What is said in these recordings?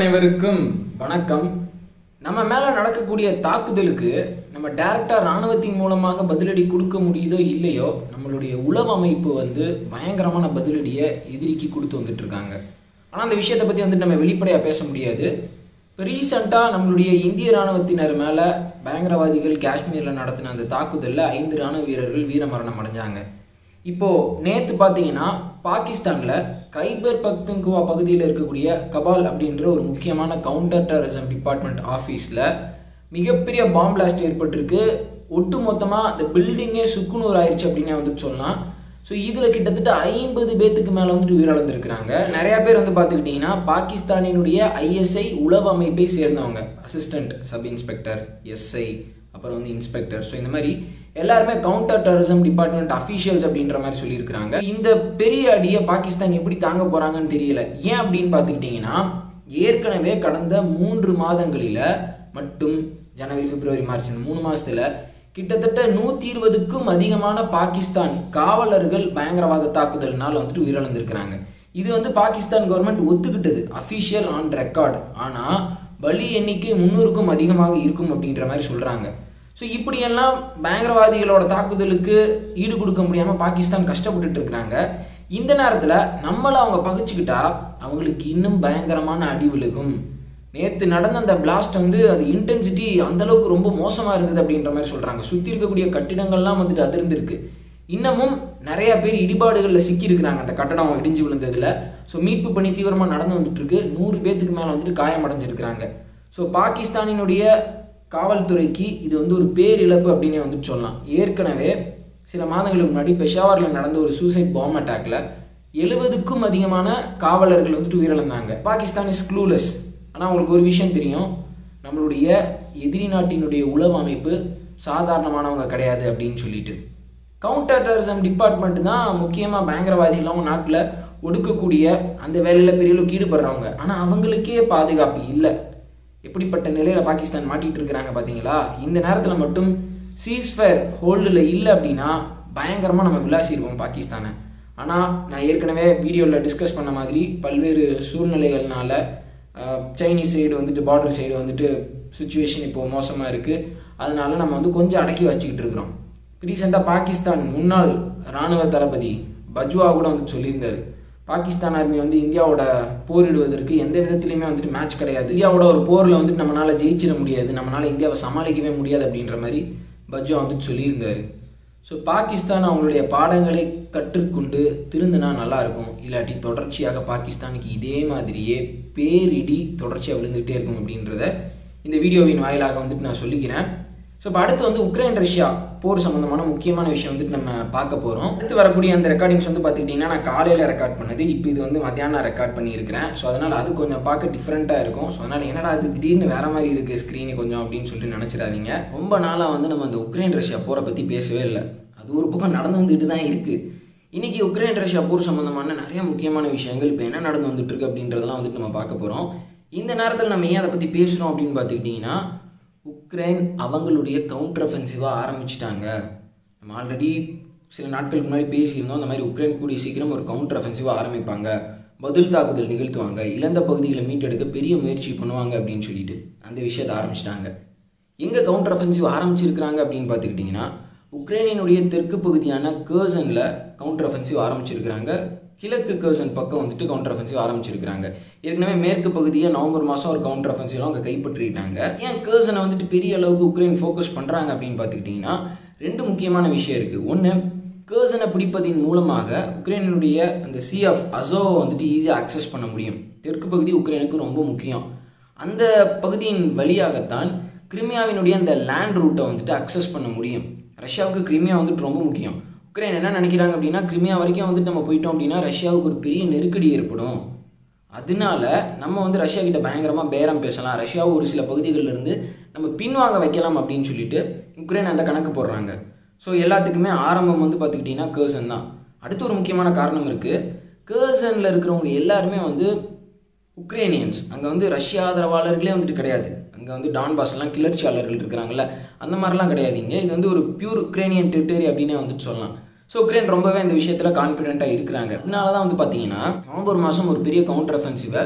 அனைவருக்கும் வணக்கம் நம்ம மேல நடக்கக்கூடிய தாக்குதலுக்கு நம்ம டைரக்டா ராணுவத்தின் மூலமாக பதிலடி கொடுக்க முடியுதோ இல்லையோ நம்மளுடைய உளவு அமைப்பு வந்து பயங்கரமான பதிலடியை எதிரிக்கு கொடுத்து வந்துட்டு இருக்காங்க ஆனா அந்த விஷயத்தை பத்தி வந்து நம்ம வெளிப்படையா பேச முடியாது இப்போ ரீசெண்டாக நம்மளுடைய இந்திய ராணுவத்தினர் மேலே பயங்கரவாதிகள் காஷ்மீரில் நடத்தின அந்த தாக்குதலில் ஐந்து ராணுவ வீரர்கள் வீரமரணம் அடைஞ்சாங்க இப்போ நேத்து பார்த்தீங்கன்னா பாகிஸ்தான்ல கைபர் பக்துன்குவா பகுதியில் இருக்கக்கூடிய கபால் அப்படின்ற ஒரு முக்கியமான கவுண்டர் டெரரிசம் டிபார்ட்மெண்ட் ஆஃபீஸில் மிகப்பெரிய பாம் பிளாஸ்ட் ஏற்பட்டிருக்கு ஒட்டு மொத்தமாக அந்த பில்டிங்கே சுக்குநூறு ஆயிடுச்சு அப்படின்னு வந்துட்டு சொல்லலாம் ஸோ இதில் கிட்டத்தட்ட ஐம்பது பேத்துக்கு மேலே வந்துட்டு உயிரிழந்திருக்கிறாங்க நிறைய பேர் வந்து பார்த்துக்கிட்டிங்கன்னா பாகிஸ்தானினுடைய ஐஎஸ்ஐ உளவு அமைப்பை சேர்ந்தவங்க அசிஸ்டன்ட் சப் இன்ஸ்பெக்டர் எஸ்ஐ அப்புறம் வந்து இன்ஸ்பெக்டர் ஸோ இந்த மாதிரி எல்லாருமே கவுண்டர் டெரரிசம் டிபார்ட்மெண்ட் அஃபீஷியல்ஸ் அப்படின்ற மாதிரி சொல்லியிருக்கிறாங்க இந்த பெரிய அடியை பாகிஸ்தான் எப்படி தாங்க போறாங்கன்னு தெரியல ஏன் அப்படின்னு பார்த்துக்கிட்டிங்கன்னா ஏற்கனவே கடந்த மூன்று மாதங்களில் மட்டும் ஜனவரி பிப்ரவரி மார்ச் இந்த மூணு மாசத்துல கிட்டத்தட்ட நூத்தி இருபதுக்கும் அதிகமான பாகிஸ்தான் காவலர்கள் பயங்கரவாத தாக்குதல்னால வந்துட்டு உயிரிழந்திருக்கிறாங்க இது வந்து பாகிஸ்தான் கவர்மெண்ட் ஒத்துக்கிட்டது அஃபீஷியல் ஆன் ரெக்கார்ட் ஆனா பலி எண்ணிக்கை முன்னூறுக்கும் அதிகமாக இருக்கும் அப்படின்ற மாதிரி சொல்றாங்க ஸோ இப்படியெல்லாம் பயங்கரவாதிகளோட தாக்குதலுக்கு ஈடு கொடுக்க முடியாம பாகிஸ்தான் கஷ்டப்பட்டுட்டு இருக்கிறாங்க இந்த நேரத்துல நம்மளை அவங்க பகைச்சுக்கிட்டா அவங்களுக்கு இன்னும் பயங்கரமான அடி விழுகும் நேற்று நடந்த அந்த பிளாஸ்ட் வந்து அது இன்டென்சிட்டி அந்த அளவுக்கு ரொம்ப மோசமா இருந்தது அப்படின்ற மாதிரி சொல்றாங்க சுத்தி இருக்கக்கூடிய கட்டிடங்கள்லாம் வந்துட்டு அதிர்ந்திருக்கு இன்னமும் நிறைய பேர் இடிபாடுகளில் சிக்கி இருக்கிறாங்க அந்த கட்டடம் இடிஞ்சு விழுந்ததுல ஸோ மீட்பு பணி தீவிரமா நடந்து வந்துட்டு இருக்கு நூறு பேத்துக்கு மேல வந்துட்டு காயமடைஞ்சிருக்கிறாங்க ஸோ பாகிஸ்தானினுடைய காவல்துறைக்கு இது வந்து ஒரு பேரிழப்பு அப்படின்னே வந்துட்டு சொல்லலாம் ஏற்கனவே சில மாதங்களுக்கு முன்னாடி பெஷாவரில் நடந்த ஒரு சூசைட் பாம் அட்டாக்ல எழுபதுக்கும் அதிகமான காவலர்கள் வந்துட்டு உயிரிழந்தாங்க பாகிஸ்தான் இஸ் க்ளூலெஸ் ஆனால் அவங்களுக்கு ஒரு விஷயம் தெரியும் நம்மளுடைய எதிரி நாட்டினுடைய உளவு அமைப்பு சாதாரணமானவங்க கிடையாது அப்படின்னு சொல்லிட்டு கவுண்டர் டெரரிசம் டிபார்ட்மெண்ட் தான் முக்கியமாக பயங்கரவாதிகளும் நாட்டில் ஒடுக்கக்கூடிய அந்த வேலையில் பெரிய அளவுக்கு ஈடுபடுறவங்க ஆனால் அவங்களுக்கே பாதுகாப்பு இல்லை எப்படிப்பட்ட நிலையில் பாகிஸ்தான் மாட்டிட்டு இருக்கிறாங்க பார்த்தீங்களா இந்த நேரத்தில் மட்டும் சீஸ்ஃபயர் ஹோல்டில் இல்லை அப்படின்னா பயங்கரமாக நம்ம விளாசிடுவோம் பாகிஸ்தானை ஆனால் நான் ஏற்கனவே வீடியோவில் டிஸ்கஸ் பண்ண மாதிரி பல்வேறு சூழ்நிலைகள்னால சைனீஸ் சைடு வந்துட்டு பார்டர் சைடு வந்துட்டு சுச்சுவேஷன் இப்போ மோசமாக இருக்குது அதனால நம்ம வந்து கொஞ்சம் அடக்கி வச்சுக்கிட்டு இருக்கிறோம் ரீசெண்டாக பாகிஸ்தான் முன்னாள் இராணுவ தளபதி பஜ்வா கூட வந்துட்டு சொல்லியிருந்தாரு பாகிஸ்தான் ஆர்மி வந்து இந்தியாவோட போரிடுவதற்கு எந்த விதத்துலையுமே வந்துட்டு மேட்ச் கிடையாது இந்தியாவோட ஒரு போரில் வந்துட்டு நம்மளால ஜெயிச்சிட முடியாது நம்மளால இந்தியாவை சமாளிக்கவே முடியாது அப்படின்ற மாதிரி பஜ்வா வந்துட்டு சொல்லியிருந்தாரு ஸோ பாகிஸ்தான் அவங்களுடைய பாடங்களை கற்றுக்கொண்டு திருந்தினா நல்லா இருக்கும் இல்லாட்டி தொடர்ச்சியாக பாகிஸ்தானுக்கு இதே மாதிரியே பேரிடி தொடர்ச்சியாக விழுந்துகிட்டே இருக்கும் அப்படின்றத இந்த வீடியோவின் வாயிலாக வந்துட்டு நான் சொல்லிக்கிறேன் ஸோ இப்போ அடுத்து வந்து உக்ரைன் ரஷ்யா போர் சம்மந்தமான முக்கியமான விஷயம் வந்துட்டு நம்ம பார்க்க போகிறோம் அடுத்து வரக்கூடிய அந்த ரெக்கார்டிங்ஸ் வந்து பார்த்துக்கிட்டிங்கன்னா நான் காலையில் ரெக்கார்ட் பண்ணது இப்போ இது வந்து மத்தியானம் ரெக்கார்ட் பண்ணியிருக்கிறேன் ஸோ அதனால் அது கொஞ்சம் பார்க்க டிஃப்ரெண்ட்டாக இருக்கும் ஸோ அதனால் என்னடா அது திடீர்னு வேற மாதிரி இருக்குது ஸ்க்ரீனு கொஞ்சம் அப்படின்னு சொல்லிட்டு நினச்சிடாதீங்க ரொம்ப நாளாக வந்து நம்ம அந்த உக்ரைன் ரஷ்யா போரை பற்றி பேசவே இல்லை அது ஒரு பக்கம் நடந்து வந்துட்டு தான் இருக்குது இன்னைக்கு உக்ரைன் ரஷ்யா போர் சம்மந்தமான நிறைய முக்கியமான விஷயங்கள் இப்போ என்ன நடந்து வந்துட்டு இருக்கு அப்படின்றதெல்லாம் வந்துட்டு நம்ம பார்க்க போகிறோம் இந்த நேரத்தில் நம்ம ஏன் அதை பற்றி பேசுகிறோம் அப்படின்னு பார்த்துக்கிட்டிங்கன்னா உக்ரைன் அவங்களுடைய கவுண்டர் அஃபென்சிவாக ஆரம்பிச்சிட்டாங்க நம்ம ஆல்ரெடி சில நாட்களுக்கு முன்னாடி பேசியிருந்தோம் அந்த மாதிரி உக்ரைன் கூடிய சீக்கிரம் ஒரு கவுண்டர் அஃபென்சிவாக ஆரம்பிப்பாங்க பதில் தாக்குதல் நிகழ்த்துவாங்க இழந்த பகுதிகளை மீட்டெடுக்க பெரிய முயற்சி பண்ணுவாங்க அப்படின்னு சொல்லிட்டு அந்த விஷயத்தை ஆரம்பிச்சிட்டாங்க எங்கே கவுண்டர் அஃபென்சிவ் ஆரம்பிச்சிருக்கிறாங்க அப்படின்னு பார்த்துக்கிட்டிங்கன்னா உக்ரைனினுடைய தெற்கு பகுதியான கேர்சனில் கவுண்டர் அஃபென்சிவ் ஆரம்பிச்சிருக்கிறாங்க கிழக்கு கேர்சன் பக்கம் வந்துட்டு கவுண்டர் அஃபென்சிவ் ஆரம்பிச்சிருக்காங்க ஏற்கனவே மேற்கு பகுதியை நவம்பர் மாதம் ஒரு கவுண்டர் அஃபென்சிவ் அவங்க கைப்பற்றிட்டாங்க ஏன் கேர்சனை வந்துட்டு பெரிய அளவுக்கு உக்ரைன் ஃபோக்கஸ் பண்ணுறாங்க அப்படின்னு பார்த்துக்கிட்டிங்கன்னா ரெண்டு முக்கியமான விஷயம் இருக்குது ஒன்று கேர்சனை பிடிப்பதின் மூலமாக உக்ரைனுடைய அந்த சி ஆஃப் அசோவை வந்துட்டு ஈஸியாக அக்சஸ் பண்ண முடியும் தெற்கு பகுதி உக்ரைனுக்கு ரொம்ப முக்கியம் அந்த பகுதியின் வழியாகத்தான் கிரிமியாவினுடைய அந்த லேண்ட் ரூட்டை வந்துட்டு அக்சஸ் பண்ண முடியும் ரஷ்யாவுக்கு கிரிமியா வந்துட்டு ரொம்ப முக்கியம் உக்ரைன் என்ன நினைக்கிறாங்க அப்படின்னா கிரிமியா வரைக்கும் வந்துட்டு நம்ம போயிட்டோம் அப்படின்னா ரஷ்யாவுக்கு ஒரு பெரிய நெருக்கடி ஏற்படும் அதனால நம்ம வந்து ரஷ்யா கிட்ட பயங்கரமாக பேரம் பேசலாம் ரஷ்யாவை ஒரு சில பகுதிகளில் இருந்து நம்ம பின்வாங்க வைக்கலாம் அப்படின்னு சொல்லிட்டு உக்ரைன் அந்த கணக்கு போடுறாங்க ஸோ எல்லாத்துக்குமே ஆரம்பம் வந்து பார்த்துக்கிட்டிங்கன்னா கேர்சன் தான் அடுத்து ஒரு முக்கியமான காரணம் இருக்குது கேர்சனில் இருக்கிறவங்க எல்லாருமே வந்து உக்ரைனியன்ஸ் அங்கே வந்து ரஷ்யா ஆதரவாளர்களே வந்துட்டு கிடையாது அங்கே வந்து டான்பாஸ்லாம் கிளர்ச்சியாளர்கள் இருக்கிறாங்கல்ல அந்த மாதிரிலாம் கிடையாதுங்க இது வந்து ஒரு பியூர் உக்ரைனியன் டெரிட்டரி அப்படின்னே வந்துட்டு சொல்லலாம் ஸோ உக்ரைன் ரொம்பவே இந்த விஷயத்தில் கான்ஃபிடென்ட்டாக இருக்கிறாங்க அதனால தான் வந்து பார்த்தீங்கன்னா நவம்பர் மாதம் ஒரு பெரிய கவுண்டர் அஃபென்சிவை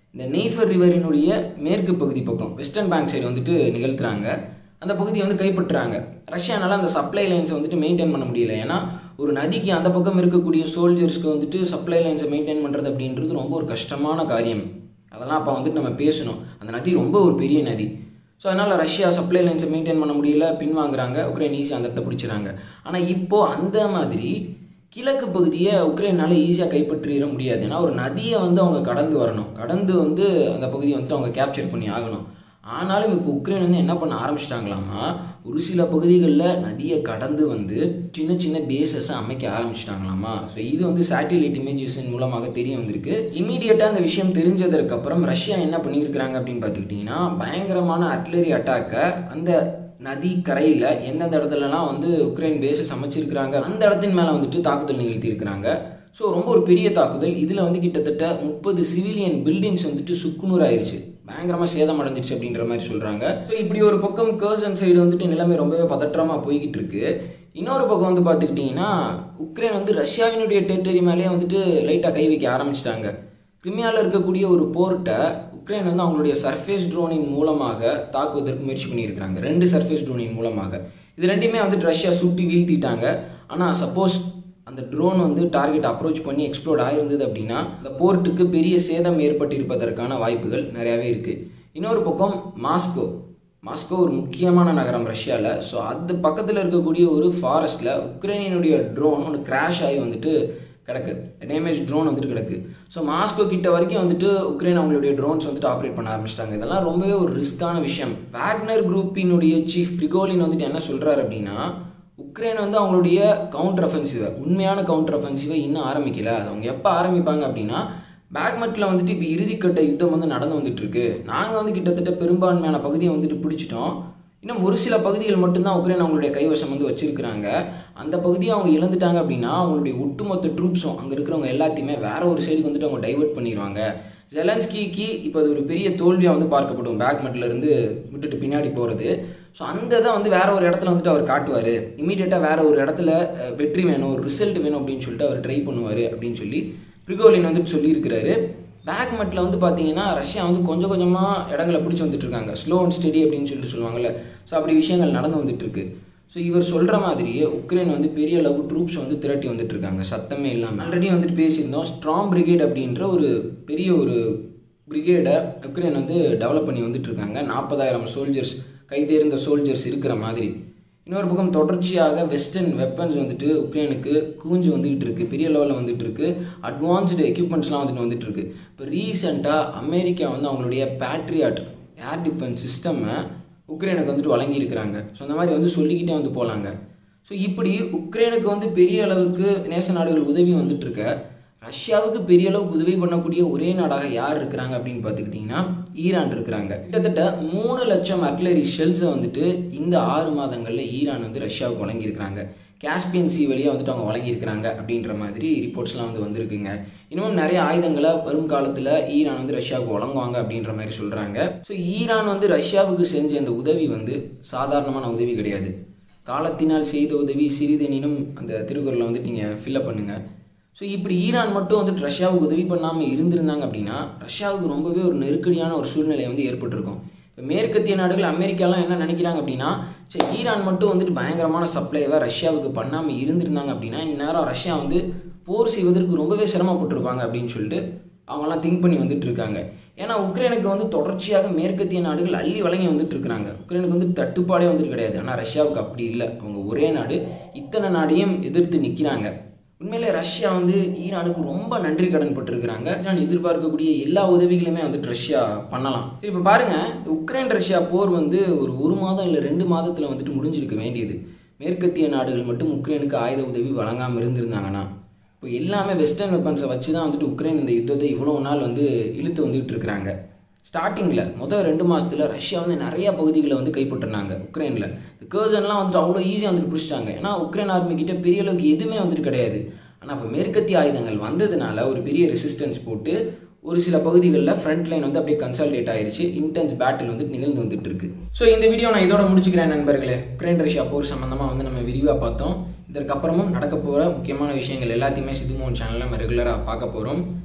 இந்த நெய்ஃபர் ரிவரினுடைய மேற்கு பகுதி பக்கம் வெஸ்டர்ன் பேங்க் சைடு வந்துட்டு நிகழ்த்துறாங்க அந்த பகுதியை வந்து கைப்பற்றுறாங்க ரஷ்யானால அந்த சப்ளை லைன்ஸை வந்துட்டு மெயின்டைன் பண்ண முடியல ஏன்னா ஒரு நதிக்கு அந்த பக்கம் இருக்கக்கூடிய சோல்ஜர்ஸ்க்கு வந்துட்டு சப்ளை லைன்ஸை மெயின்டைன் பண்ணுறது அப்படின்றது ரொம்ப ஒரு கஷ்டமான காரியம் அதெல்லாம் அப்போ வந்துட்டு நம்ம பேசணும் அந்த நதி ரொம்ப ஒரு பெரிய நதி ஸோ அதனால் ரஷ்யா சப்ளை லைன்ஸை மெயின்டைன் பண்ண முடியல பின்வாங்குறாங்க உக்ரைன் ஈஸியாக அந்த இடத்த பிடிச்சிறாங்க ஆனால் இப்போது அந்த மாதிரி கிழக்கு பகுதியை உக்ரைனால் ஈஸியாக கைப்பற்றிட முடியாது ஏன்னா ஒரு நதியை வந்து அவங்க கடந்து வரணும் கடந்து வந்து அந்த பகுதியை வந்துட்டு அவங்க கேப்சர் பண்ணி ஆகணும் ஆனாலும் இப்போ உக்ரைன் வந்து என்ன பண்ண ஆரம்பிச்சிட்டாங்களாமா ஒரு சில பகுதிகளில் நதியை கடந்து வந்து சின்ன சின்ன பேசஸை அமைக்க ஆரம்பிச்சிட்டாங்களாமா ஸோ இது வந்து சேட்டிலைட் இமேஜஸின் மூலமாக தெரிய வந்திருக்கு இமீடியட்டாக அந்த விஷயம் தெரிஞ்சதற்கு அப்புறம் ரஷ்யா என்ன பண்ணியிருக்கிறாங்க அப்படின்னு பார்த்துக்கிட்டிங்கன்னா பயங்கரமான அட்லரி அட்டாக்கை அந்த நதி கரையில் எந்தெந்த இடத்துலலாம் வந்து உக்ரைன் பேஸஸ் அமைச்சிருக்கிறாங்க அந்த இடத்தின் மேலே வந்துட்டு தாக்குதல் நிகழ்த்தி இருக்கிறாங்க ஸோ ரொம்ப ஒரு பெரிய தாக்குதல் இதில் வந்து கிட்டத்தட்ட முப்பது சிவிலியன் பில்டிங்ஸ் வந்துட்டு சுக்குநூறு ஆயிடுச்சு பயங்கரமாக சேதம் அடைஞ்சிருச்சு அப்படின்ற மாதிரி சொல்கிறாங்க ஸோ இப்படி ஒரு பக்கம் கர்சன் சைடு வந்துட்டு நிலைமை ரொம்பவே பதற்றமாக போய்கிட்டு இருக்கு இன்னொரு பக்கம் வந்து பார்த்துக்கிட்டிங்கன்னா உக்ரைன் வந்து ரஷ்யாவினுடைய டெரிட்டரி மேலேயே வந்துட்டு லைட்டாக கை வைக்க ஆரம்பிச்சிட்டாங்க கிரிமியாவில் இருக்கக்கூடிய ஒரு போர்ட்டை உக்ரைன் வந்து அவங்களுடைய சர்ஃபேஸ் ட்ரோனின் மூலமாக தாக்குவதற்கு முயற்சி பண்ணியிருக்கிறாங்க ரெண்டு சர்ஃபேஸ் ட்ரோனின் மூலமாக இது ரெண்டுமே வந்துட்டு ரஷ்யா சுட்டி வீழ்த்திட்டாங்க ஆனால் சப்போஸ் அந்த ட்ரோன் வந்து டார்கெட் அப்ரோச் பண்ணி எக்ஸ்ப்ளோர்ட் ஆயிருந்தது அப்படின்னா அந்த போர்ட்டுக்கு பெரிய சேதம் ஏற்பட்டிருப்பதற்கான வாய்ப்புகள் நிறையாவே இருக்குது இன்னொரு பக்கம் மாஸ்கோ மாஸ்கோ ஒரு முக்கியமான நகரம் ரஷ்யாவில் ஸோ அது பக்கத்தில் இருக்கக்கூடிய ஒரு ஃபாரஸ்ட்டில் உக்ரைனினுடைய ட்ரோன் ஒன்று கிராஷ் ஆகி வந்துட்டு கிடக்கு டேமேஜ் ட்ரோன் வந்துட்டு கிடக்கு ஸோ மாஸ்கோ கிட்ட வரைக்கும் வந்துட்டு உக்ரைன் அவங்களுடைய ட்ரோன்ஸ் வந்துட்டு ஆப்ரேட் பண்ண ஆரம்பிச்சிட்டாங்க இதெல்லாம் ரொம்பவே ஒரு ரிஸ்க்கான விஷயம் வேக்னர் குரூப்பினுடைய சீஃப் பிரிகோலின் வந்துட்டு என்ன சொல்கிறாரு அப்படின்னா உக்ரைன் வந்து அவங்களுடைய கவுண்டர் அஃபென்சிவை உண்மையான கவுண்டர் அஃபென்சிவை இன்னும் ஆரம்பிக்கல அது அவங்க எப்போ ஆரம்பிப்பாங்க அப்படின்னா பேக்மெட்டில் வந்துட்டு இப்போ இறுதிக்கட்ட யுத்தம் வந்து நடந்து வந்துட்டு இருக்கு நாங்கள் வந்து கிட்டத்தட்ட பெரும்பான்மையான பகுதியை வந்துட்டு பிடிச்சிட்டோம் இன்னும் ஒரு சில பகுதிகள் மட்டும்தான் உக்ரைன் அவங்களுடைய கைவசம் வந்து வச்சிருக்கிறாங்க அந்த பகுதியை அவங்க இழந்துட்டாங்க அப்படின்னா அவங்களுடைய ஒட்டுமொத்த ட்ரூப்ஸும் அங்கே இருக்கிறவங்க எல்லாத்தையுமே வேற ஒரு சைடுக்கு வந்துட்டு அவங்க டைவர்ட் பண்ணிடுவாங்க ஜெலன்ஸ்கிக்கு இப்போ அது ஒரு பெரிய தோல்வியாக வந்து பார்க்கப்படும் பேக்மெட்ல இருந்து விட்டுட்டு பின்னாடி போகிறது ஸோ அந்த இதை வந்து வேற ஒரு இடத்துல வந்துட்டு அவர் காட்டுவார் இமீடியட்டாக வேற ஒரு இடத்துல அஹ், வெற்றி வேணும் ஒரு ரிசல்ட் வேணும் அப்படின்னு சொல்லிட்டு அவர் ட்ரை பண்ணுவார் அப்படின்னு சொல்லி பிரிகோலின் வந்துட்டு சொல்லியிருக்கிறாரு பேக்மெட்டில் வந்து பார்த்தீங்கன்னா ரஷ்யா வந்து கொஞ்சம் கொஞ்சமாக இடங்களை பிடிச்சி வந்துட்டு இருக்காங்க ஸ்லோ அண்ட் ஸ்டெடி அப்படின்னு சொல்லிட்டு சொல்லுவாங்கல்ல ஸோ அப்படி விஷயங்கள் நடந்து வந்துட்டு இருக்கு ஸோ இவர் சொல்கிற மாதிரியே உக்ரைன் வந்து பெரிய அளவு ட்ரூப்ஸ் வந்து திரட்டி வந்துட்டு இருக்காங்க சத்தமே இல்லாமல் ஆல்ரெடி வந்துட்டு பேசியிருந்தோம் ஸ்ட்ராங் பிரிகேட் அப்படின்ற ஒரு பெரிய ஒரு பிரிகேடை உக்ரைன் வந்து டெவலப் பண்ணி வந்துட்டு இருக்காங்க நாற்பதாயிரம் சோல்ஜர்ஸ் கைதேர்ந்த சோல்ஜர்ஸ் இருக்கிற மாதிரி இன்னொரு பக்கம் தொடர்ச்சியாக வெஸ்டர்ன் வெப்பன்ஸ் வந்துட்டு உக்ரைனுக்கு கூஞ்சு வந்துகிட்டு இருக்கு பெரிய லெவலில் வந்துட்டு இருக்கு அட்வான்ஸ்டு எக்யூப்மெண்ட்ஸ்லாம் வந்துட்டு வந்துட்டு இருக்கு இப்போ ரீசெண்டாக அமெரிக்கா வந்து அவங்களுடைய பேட்ரியாட் ஏர் டிஃபென்ஸ் சிஸ்டம்மை உக்ரைனுக்கு வந்துட்டு வழங்கியிருக்கிறாங்க ஸோ அந்த மாதிரி வந்து சொல்லிக்கிட்டே வந்து போகலாங்க ஸோ இப்படி உக்ரைனுக்கு வந்து பெரிய அளவுக்கு நேச நாடுகள் உதவி வந்துட்டு இருக்க ரஷ்யாவுக்கு பெரிய அளவுக்கு உதவி பண்ணக்கூடிய ஒரே நாடாக யார் இருக்கிறாங்க அப்படின்னு பார்த்துக்கிட்டிங்கன்னா ஈரான் இருக்கிறாங்க கிட்டத்தட்ட மூணு லட்சம் அர்ட்லரி ஷெல்ஸை வந்துட்டு இந்த ஆறு மாதங்களில் ஈரான் வந்து ரஷ்யாவுக்கு வழங்கியிருக்கிறாங்க காஸ்பியன் சி வழியாக வந்துட்டு அவங்க வழங்கியிருக்கிறாங்க அப்படின்ற மாதிரி ரிப்போர்ட்ஸ்லாம் வந்து வந்திருக்குங்க இன்னும் நிறைய ஆயுதங்களை வரும் காலத்தில் ஈரான் வந்து ரஷ்யாவுக்கு வழங்குவாங்க அப்படின்ற மாதிரி சொல்கிறாங்க ஸோ ஈரான் வந்து ரஷ்யாவுக்கு செஞ்ச இந்த உதவி வந்து சாதாரணமான உதவி கிடையாது காலத்தினால் செய்த உதவி சிறிதெனினும் அந்த திருக்குறளை வந்துட்டு நீங்கள் ஃபில்லப் பண்ணுங்கள் ஸோ இப்படி ஈரான் மட்டும் வந்துட்டு ரஷ்யாவுக்கு உதவி பண்ணாமல் இருந்திருந்தாங்க அப்படின்னா ரஷ்யாவுக்கு ரொம்பவே ஒரு நெருக்கடியான ஒரு சூழ்நிலை வந்து ஏற்பட்டிருக்கும் இப்போ மேற்கத்திய நாடுகள் அமெரிக்காலாம் என்ன நினைக்கிறாங்க அப்படின்னா சரி ஈரான் மட்டும் வந்துட்டு பயங்கரமான சப்ளைவை ரஷ்யாவுக்கு பண்ணாமல் இருந்திருந்தாங்க அப்படின்னா இந்நேரம் ரஷ்யா வந்து போர் செய்வதற்கு ரொம்பவே சிரமப்பட்டிருப்பாங்க அப்படின்னு சொல்லிட்டு அவங்கெல்லாம் திங்க் பண்ணி வந்துட்டு இருக்காங்க ஏன்னா உக்ரைனுக்கு வந்து தொடர்ச்சியாக மேற்கத்திய நாடுகள் அள்ளி வழங்கி வந்துட்டு இருக்கிறாங்க உக்ரைனுக்கு வந்து தட்டுப்பாடே வந்துட்டு கிடையாது ஆனால் ரஷ்யாவுக்கு அப்படி இல்லை அவங்க ஒரே நாடு இத்தனை நாடையும் எதிர்த்து நிற்கிறாங்க உண்மையிலே ரஷ்யா வந்து ஈரானுக்கு ரொம்ப நன்றி கடன் பட்டிருக்கிறாங்க ஈரான் எதிர்பார்க்கக்கூடிய எல்லா உதவிகளுமே வந்துட்டு ரஷ்யா பண்ணலாம் சரி இப்போ பாருங்க இந்த உக்ரைன் ரஷ்யா போர் வந்து ஒரு ஒரு மாதம் இல்லை ரெண்டு மாதத்தில் வந்துட்டு முடிஞ்சிருக்க வேண்டியது மேற்கத்திய நாடுகள் மட்டும் உக்ரைனுக்கு ஆயுத உதவி வழங்காமல் இருந்திருந்தாங்கன்னா இப்போ எல்லாமே வெஸ்டர்ன் வெப்பன்ஸை வச்சு தான் வந்துட்டு உக்ரைன் இந்த யுத்தத்தை இவ்வளோ நாள் வந்து இழுத்து வந்துட்டு இருக்கிறாங்க ஸ்டார்டிங்கில் முதல் ரெண்டு மாதத்தில் ரஷ்யா வந்து நிறைய பகுதிகளை வந்து கைப்பற்றினாங்க உக்ரைனில் கேர்சன்லாம் வந்துட்டு அவ்வளோ ஈஸியாக வந்துட்டு பிடிச்சிட்டாங்க ஏன்னா உக்ரைன் ஆர்மி கிட்ட பெரிய அளவுக்கு எதுவுமே வந்துட்டு கிடையாது ஆனால் இப்போ மேற்கத்திய ஆயுதங்கள் வந்ததுனால ஒரு பெரிய ரெசிஸ்டன்ஸ் போட்டு ஒரு சில பகுதிகளில் ஃப்ரண்ட் லைன் வந்து அப்படியே கன்சல்டேட் ஆயிருச்சு இன்டென்ஸ் பேட்டில் வந்து நிகழ்ந்து வந்துட்டு இருக்கு ஸோ இந்த வீடியோ நான் இதோட முடிச்சுக்கிறேன் நண்பர்களே உக்ரைன் ரஷ்யா போர் சம்மந்தமாக வந்து நம்ம விரிவாக பார்த்தோம் இதற்கப்புறமும் நடக்க போகிற முக்கியமான விஷயங்கள் எல்லாத்தையுமே சிதுமோன் சேனலில் நம்ம ரெகுலராக பார்க்க போகிறோம்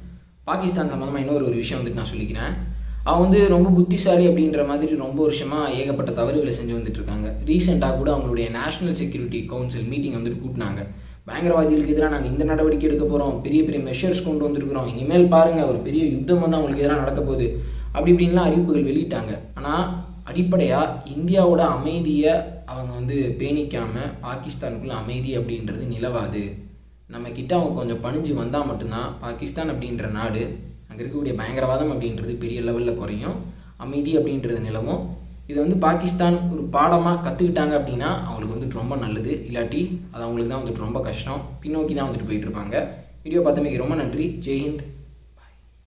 பாகிஸ்தான் சம்மந்தமாக இன்னொரு ஒரு விஷயம் வந்துட்டு நான் சொல்லிக்கிறேன் அவன் வந்து ரொம்ப புத்திசாலி அப்படின்ற மாதிரி ரொம்ப வருஷமாக ஏகப்பட்ட தவறுகளை செஞ்சு வந்துட்டு இருக்காங்க ரீசெண்டாக கூட அவங்களுடைய நேஷனல் செக்யூரிட்டி கவுன்சில் மீட்டிங் வந்துட்டு கூட்டினாங்க பயங்கரவாதிகளுக்கு எதிராக நாங்கள் இந்த நடவடிக்கை எடுக்க போகிறோம் பெரிய பெரிய மெஷர்ஸ் கொண்டு வந்திருக்கிறோம் இனிமேல் பாருங்கள் ஒரு பெரிய யுத்தம் வந்து அவங்களுக்கு எதிராக நடக்க போகுது அப்படி இப்படின்லாம் அறிவிப்புகள் வெளியிட்டாங்க ஆனால் அடிப்படையாக இந்தியாவோட அமைதியை அவங்க வந்து பேணிக்காமல் பாகிஸ்தானுக்குள்ள அமைதி அப்படின்றது நிலவாது நம்ம கிட்ட அவங்க கொஞ்சம் பணிஞ்சு வந்தால் மட்டும்தான் பாகிஸ்தான் அப்படின்ற நாடு அங்கே இருக்கக்கூடிய பயங்கரவாதம் அப்படின்றது பெரிய லெவலில் குறையும் அமைதி அப்படின்றது நிலவும் இது வந்து பாகிஸ்தான் ஒரு பாடமாக கற்றுக்கிட்டாங்க அப்படின்னா அவங்களுக்கு வந்துட்டு ரொம்ப நல்லது இல்லாட்டி அது அவங்களுக்கு தான் வந்துட்டு ரொம்ப கஷ்டம் பின்னோக்கி தான் வந்துட்டு போயிட்டு இருப்பாங்க வீடியோ பார்த்தமைக்கு ரொம்ப நன்றி ஜெய்ஹிந்த்